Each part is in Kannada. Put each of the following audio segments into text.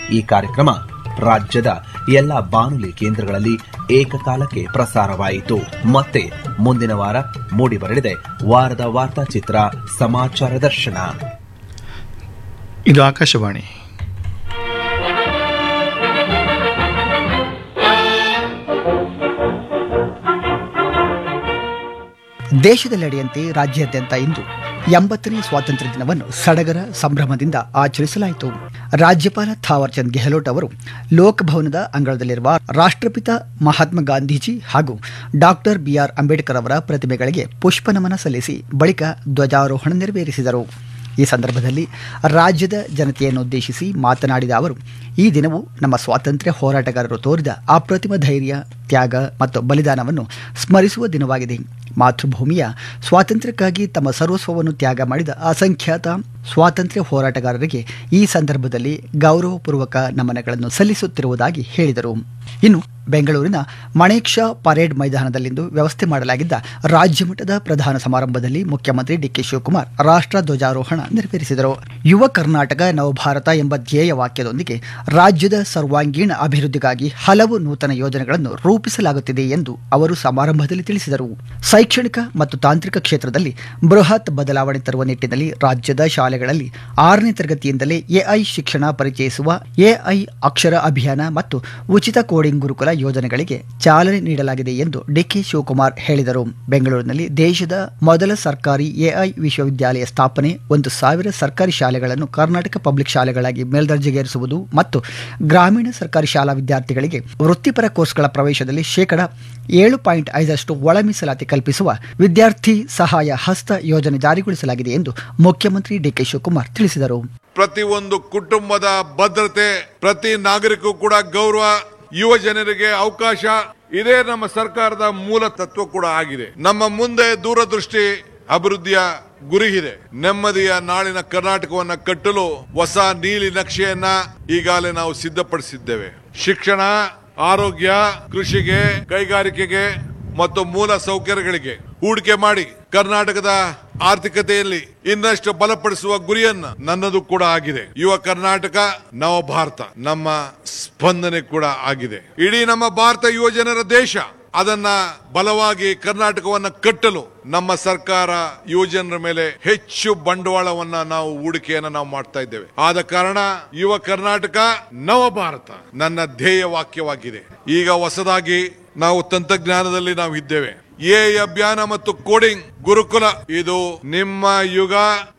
ಈ ಕಾರ್ಯಕ್ರಮ ರಾಜ್ಯದ ಎಲ್ಲ ಬಾನುಲಿ ಕೇಂದ್ರಗಳಲ್ಲಿ ಏಕಕಾಲಕ್ಕೆ ಪ್ರಸಾರವಾಯಿತು ಮತ್ತೆ ಮುಂದಿನ ವಾರ ಮೂಡಿಬರಲಿದೆ ವಾರದ ವಾರ್ತಾಚಿತ್ರ ಸಮಾಚಾರ ದರ್ಶನ ಇದು ಆಕಾಶವಾಣಿ ದೇಶದೆಲ್ಲೆಡೆಯಂತೆ ರಾಜ್ಯಾದ್ಯಂತ ಇಂದು ಎಂಬತ್ತನೇ ಸ್ವಾತಂತ್ರ್ಯ ದಿನವನ್ನು ಸಡಗರ ಸಂಭ್ರಮದಿಂದ ಆಚರಿಸಲಾಯಿತು ರಾಜ್ಯಪಾಲ ಥಾವರ್ಚಂದ್ ಗೆಹ್ಲೋಟ್ ಅವರು ಲೋಕಭವನದ ಅಂಗಳದಲ್ಲಿರುವ ರಾಷ್ಟ್ರಪಿತ ಮಹಾತ್ಮ ಗಾಂಧೀಜಿ ಹಾಗೂ ಡಾಕ್ಟರ್ ಬಿಆರ್ ಅಂಬೇಡ್ಕರ್ ಅವರ ಪ್ರತಿಮೆಗಳಿಗೆ ಪುಷ್ಪನಮನ ಸಲ್ಲಿಸಿ ಬಳಿಕ ಧ್ವಜಾರೋಹಣ ನೆರವೇರಿಸಿದರು ಈ ಸಂದರ್ಭದಲ್ಲಿ ರಾಜ್ಯದ ಜನತೆಯನ್ನುದ್ದೇಶಿಸಿ ಮಾತನಾಡಿದ ಅವರು ಈ ದಿನವು ನಮ್ಮ ಸ್ವಾತಂತ್ರ್ಯ ಹೋರಾಟಗಾರರು ತೋರಿದ ಅಪ್ರತಿಮ ಧೈರ್ಯ ತ್ಯಾಗ ಮತ್ತು ಬಲಿದಾನವನ್ನು ಸ್ಮರಿಸುವ ದಿನವಾಗಿದೆ ಮಾತೃಭೂಮಿಯ ಸ್ವಾತಂತ್ರ್ಯಕ್ಕಾಗಿ ತಮ್ಮ ಸರ್ವಸ್ವವನ್ನು ತ್ಯಾಗ ಮಾಡಿದ ಅಸಂಖ್ಯಾತ ಸ್ವಾತಂತ್ರ್ಯ ಹೋರಾಟಗಾರರಿಗೆ ಈ ಸಂದರ್ಭದಲ್ಲಿ ಗೌರವಪೂರ್ವಕ ನಮನಗಳನ್ನು ಸಲ್ಲಿಸುತ್ತಿರುವುದಾಗಿ ಹೇಳಿದರು ಇನ್ನು ಬೆಂಗಳೂರಿನ ಮಣೇಕ್ಷ ಪರೇಡ್ ಮೈದಾನದಲ್ಲಿಂದು ವ್ಯವಸ್ಥೆ ಮಾಡಲಾಗಿದ್ದ ರಾಜ್ಯಮಟ್ಟದ ಪ್ರಧಾನ ಸಮಾರಂಭದಲ್ಲಿ ಮುಖ್ಯಮಂತ್ರಿ ಡಿಕೆ ಶಿವಕುಮಾರ್ ರಾಷ್ಟ್ರ ಧ್ವಜಾರೋಹಣ ನೆರವೇರಿಸಿದರು ಯುವ ಕರ್ನಾಟಕ ನವಭಾರತ ಎಂಬ ಧ್ಯೇಯ ವಾಕ್ಯದೊಂದಿಗೆ ರಾಜ್ಯದ ಸರ್ವಾಂಗೀಣ ಅಭಿವೃದ್ಧಿಗಾಗಿ ಹಲವು ನೂತನ ಯೋಜನೆಗಳನ್ನು ರೂಪಿಸಲಾಗುತ್ತಿದೆ ಎಂದು ಅವರು ಸಮಾರಂಭದಲ್ಲಿ ತಿಳಿಸಿದರು ಶೈಕ್ಷಣಿಕ ಮತ್ತು ತಾಂತ್ರಿಕ ಕ್ಷೇತ್ರದಲ್ಲಿ ಬೃಹತ್ ಬದಲಾವಣೆ ತರುವ ನಿಟ್ಟಿನಲ್ಲಿ ರಾಜ್ಯದ ಶಾಲೆಗಳಲ್ಲಿ ಆರನೇ ತರಗತಿಯಿಂದಲೇ ಎಐ ಶಿಕ್ಷಣ ಪರಿಚಯಿಸುವ ಎಐ ಅಕ್ಷರ ಅಭಿಯಾನ ಮತ್ತು ಉಚಿತ ಕೋಡಿಂಗ್ ಗುರುಕುಲ ಯೋಜನೆಗಳಿಗೆ ಚಾಲನೆ ನೀಡಲಾಗಿದೆ ಎಂದು ಡಿಕೆ ಶಿವಕುಮಾರ್ ಹೇಳಿದರು ಬೆಂಗಳೂರಿನಲ್ಲಿ ದೇಶದ ಮೊದಲ ಸರ್ಕಾರಿ ಎಐ ವಿಶ್ವವಿದ್ಯಾಲಯ ಸ್ಥಾಪನೆ ಒಂದು ಸಾವಿರ ಸರ್ಕಾರಿ ಶಾಲೆಗಳನ್ನು ಕರ್ನಾಟಕ ಪಬ್ಲಿಕ್ ಶಾಲೆಗಳಾಗಿ ಮೇಲ್ದರ್ಜೆಗೇರಿಸುವುದು ಮತ್ತು ಗ್ರಾಮೀಣ ಸರ್ಕಾರಿ ಶಾಲಾ ವಿದ್ಯಾರ್ಥಿಗಳಿಗೆ ವೃತ್ತಿಪರ ಕೋರ್ಸ್ಗಳ ಪ್ರವೇಶದಲ್ಲಿ ಶೇಕಡ ಏಳು ಪಾಯಿಂಟ್ ಐದರಷ್ಟು ಒಳ ಮೀಸಲಾತಿ ಕಲ್ಪಿಸುವ ವಿದ್ಯಾರ್ಥಿ ಸಹಾಯ ಹಸ್ತ ಯೋಜನೆ ಜಾರಿಗೊಳಿಸಲಾಗಿದೆ ಎಂದು ಮುಖ್ಯಮಂತ್ರಿ ಡಿಕೆ ಶಿವಕುಮಾರ್ ತಿಳಿಸಿದರು ಪ್ರತಿ ಒಂದು ಕುಟುಂಬದ ಭದ್ರತೆ ಪ್ರತಿ ನಾಗರಿಕೂ ಕೂಡ ಗೌರವ ಯುವ ಜನರಿಗೆ ಅವಕಾಶ ಇದೇ ನಮ್ಮ ಸರ್ಕಾರದ ಮೂಲ ತತ್ವ ಕೂಡ ಆಗಿದೆ ನಮ್ಮ ಮುಂದೆ ದೂರದೃಷ್ಟಿ ಅಭಿವೃದ್ಧಿಯ ಗುರಿ ಇದೆ ನೆಮ್ಮದಿಯ ನಾಳಿನ ಕರ್ನಾಟಕವನ್ನ ಕಟ್ಟಲು ಹೊಸ ನೀಲಿ ನಕ್ಷೆಯನ್ನ ಈಗಾಗಲೇ ನಾವು ಸಿದ್ಧಪಡಿಸಿದ್ದೇವೆ ಶಿಕ್ಷಣ ಆರೋಗ್ಯ ಕೃಷಿಗೆ ಕೈಗಾರಿಕೆಗೆ ಮತ್ತು ಮೂಲ ಸೌಕರ್ಯಗಳಿಗೆ ಹೂಡಿಕೆ ಮಾಡಿ ಕರ್ನಾಟಕದ ಆರ್ಥಿಕತೆಯಲ್ಲಿ ಇನ್ನಷ್ಟು ಬಲಪಡಿಸುವ ಗುರಿಯನ್ನ ನನ್ನದು ಕೂಡ ಆಗಿದೆ ಯುವ ಕರ್ನಾಟಕ ನವ ಭಾರತ ನಮ್ಮ ಸ್ಪಂದನೆ ಕೂಡ ಆಗಿದೆ ಇಡೀ ನಮ್ಮ ಭಾರತ ಯುವ ಜನರ ದೇಶ ಅದನ್ನ ಬಲವಾಗಿ ಕರ್ನಾಟಕವನ್ನ ಕಟ್ಟಲು ನಮ್ಮ ಸರ್ಕಾರ ಯುವಜನರ ಮೇಲೆ ಹೆಚ್ಚು ಬಂಡವಾಳವನ್ನ ನಾವು ಹೂಡಿಕೆಯನ್ನ ನಾವು ಮಾಡ್ತಾ ಇದ್ದೇವೆ ಆದ ಕಾರಣ ಯುವ ಕರ್ನಾಟಕ ನವ ಭಾರತ ನನ್ನ ಧ್ಯೇಯ ವಾಕ್ಯವಾಗಿದೆ ಈಗ ಹೊಸದಾಗಿ ನಾವು ತಂತ್ರಜ್ಞಾನದಲ್ಲಿ ನಾವು ಇದ್ದೇವೆ ಎ ಅಭಿಯಾನ ಮತ್ತು ಕೋಡಿಂಗ್ ಗುರುಕುಲ ಇದು ನಿಮ್ಮ ಯುಗ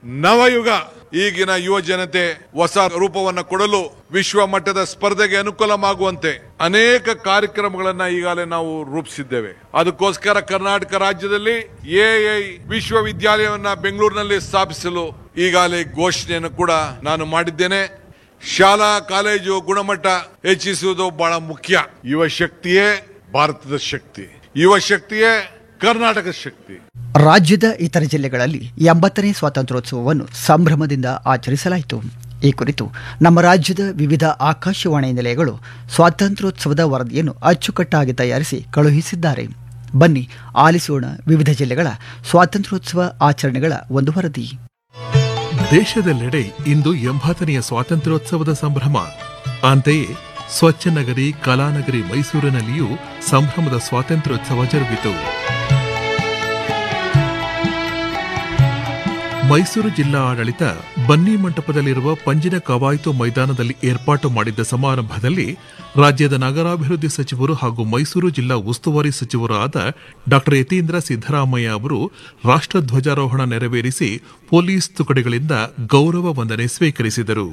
ನವಯುಗ ಈಗಿನ ಯುವ ಜನತೆ ಹೊಸ ರೂಪವನ್ನ ಕೊಡಲು ವಿಶ್ವ ಮಟ್ಟದ ಸ್ಪರ್ಧೆಗೆ ಅನುಕೂಲವಾಗುವಂತೆ ಅನೇಕ ಕಾರ್ಯಕ್ರಮಗಳನ್ನ ಈಗಾಗಲೇ ನಾವು ರೂಪಿಸಿದ್ದೇವೆ ಅದಕ್ಕೋಸ್ಕರ ಕರ್ನಾಟಕ ರಾಜ್ಯದಲ್ಲಿ ಎಐ ವಿಶ್ವವಿದ್ಯಾಲಯವನ್ನ ಬೆಂಗಳೂರಿನಲ್ಲಿ ಸ್ಥಾಪಿಸಲು ಈಗಾಗಲೇ ಘೋಷಣೆಯನ್ನು ಕೂಡ ನಾನು ಮಾಡಿದ್ದೇನೆ ಶಾಲಾ ಕಾಲೇಜು ಗುಣಮಟ್ಟ ಹೆಚ್ಚಿಸುವುದು ಬಹಳ ಮುಖ್ಯ ಯುವ ಶಕ್ತಿಯೇ ಭಾರತದ ಶಕ್ತಿ ಯುವ ಶಕ್ತಿಯೇ ಕರ್ನಾಟಕದ ಶಕ್ತಿ ರಾಜ್ಯದ ಇತರ ಜಿಲ್ಲೆಗಳಲ್ಲಿ ಎಂಬತ್ತನೇ ಸ್ವಾತಂತ್ರ್ಯೋತ್ಸವವನ್ನು ಸಂಭ್ರಮದಿಂದ ಆಚರಿಸಲಾಯಿತು ಈ ಕುರಿತು ನಮ್ಮ ರಾಜ್ಯದ ವಿವಿಧ ಆಕಾಶವಾಣಿ ನಿಲಯಗಳು ಸ್ವಾತಂತ್ರ್ಯೋತ್ಸವದ ವರದಿಯನ್ನು ಅಚ್ಚುಕಟ್ಟಾಗಿ ತಯಾರಿಸಿ ಕಳುಹಿಸಿದ್ದಾರೆ ಬನ್ನಿ ಆಲಿಸೋಣ ವಿವಿಧ ಜಿಲ್ಲೆಗಳ ಸ್ವಾತಂತ್ರ್ಯೋತ್ಸವ ಆಚರಣೆಗಳ ಒಂದು ವರದಿ ದೇಶದೆಲ್ಲೆಡೆ ಇಂದು ಎಂಬತ್ತನೆಯ ಸ್ವಾತಂತ್ರ್ಯೋತ್ಸವದ ಸಂಭ್ರಮ ಅಂತೆಯೇ ಸ್ವಚ್ಛ ನಗರಿ ಕಲಾನಗರಿ ಮೈಸೂರಿನಲ್ಲಿಯೂ ಸಂಭ್ರಮದ ಸ್ವಾತಂತ್ರ್ಯೋತ್ಸವ ಜರುಗಿತು ಮೈಸೂರು ಜಿಲ್ಲಾ ಆಡಳಿತ ಬನ್ನಿ ಮಂಟಪದಲ್ಲಿರುವ ಪಂಜಿನ ಕವಾಯತು ಮೈದಾನದಲ್ಲಿ ಏರ್ಪಾಟು ಮಾಡಿದ್ದ ಸಮಾರಂಭದಲ್ಲಿ ರಾಜ್ಯದ ನಗರಾಭಿವೃದ್ಧಿ ಸಚಿವರು ಹಾಗೂ ಮೈಸೂರು ಜಿಲ್ಲಾ ಉಸ್ತುವಾರಿ ಸಚಿವರೂ ಆದ ಡಾ ಯತೀಂದ್ರ ಸಿದ್ದರಾಮಯ್ಯ ಅವರು ರಾಷ್ಟ್ರ ಧ್ವಜಾರೋಹಣ ನೆರವೇರಿಸಿ ಪೊಲೀಸ್ ತುಕಡಿಗಳಿಂದ ಗೌರವ ವಂದನೆ ಸ್ವೀಕರಿಸಿದರು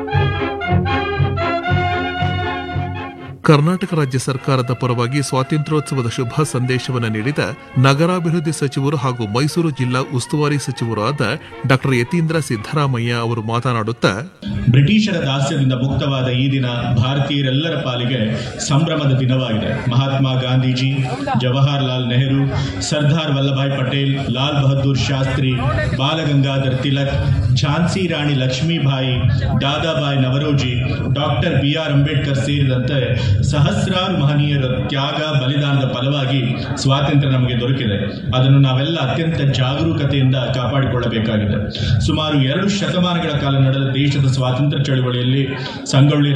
ಕರ್ನಾಟಕ ರಾಜ್ಯ ಸರ್ಕಾರದ ಪರವಾಗಿ ಸ್ವಾತಂತ್ರ್ಯೋತ್ಸವದ ಶುಭ ಸಂದೇಶವನ್ನು ನೀಡಿದ ನಗರಾಭಿವೃದ್ಧಿ ಸಚಿವರು ಹಾಗೂ ಮೈಸೂರು ಜಿಲ್ಲಾ ಉಸ್ತುವಾರಿ ಸಚಿವರೂ ಆದ ಡಾ ಯತೀಂದ್ರ ಸಿದ್ದರಾಮಯ್ಯ ಅವರು ಮಾತನಾಡುತ್ತಾ ಬ್ರಿಟಿಷರ ದಾಸ್ಯದಿಂದ ಮುಕ್ತವಾದ ಈ ದಿನ ಭಾರತೀಯರೆಲ್ಲರ ಪಾಲಿಗೆ ಸಂಭ್ರಮದ ದಿನವಾಗಿದೆ Mahatma Gandhiji Jawaharlal Nehru Sardar Vallabhbhai Patel Lal Bahadur Shastri Balagangadhar Tilak Jhansi Rani Lakshmibai Dadabhai Naoroji doctor B R Ambedkar ಸೇರಿದಂತೆ ಸಹಸ್ರಾರು ಮಹನೀಯರ ತ್ಯಾಗ ಬಲಿದಾನದ ಫಲವಾಗಿ ಸ್ವಾತಂತ್ರ್ಯ ನಮಗೆ ದೊರಕಿದೆ ಅದನ್ನು ನಾವೆಲ್ಲ ಅತ್ಯಂತ ಜಾಗರೂಕತೆಯಿಂದ ಕಾಪಾಡಿಕೊಳ್ಳಬೇಕಾಗಿದೆ ಸುಮಾರು ಎರಡು ಶತಮಾನಗಳ ಕಾಲ ನಡೆದ ದೇಶದ ಸ್ವಾತಂತ್ರ್ಯ ಚಳವಳಿಯಲ್ಲಿ ಸಂಗೊಳ್ಳಿ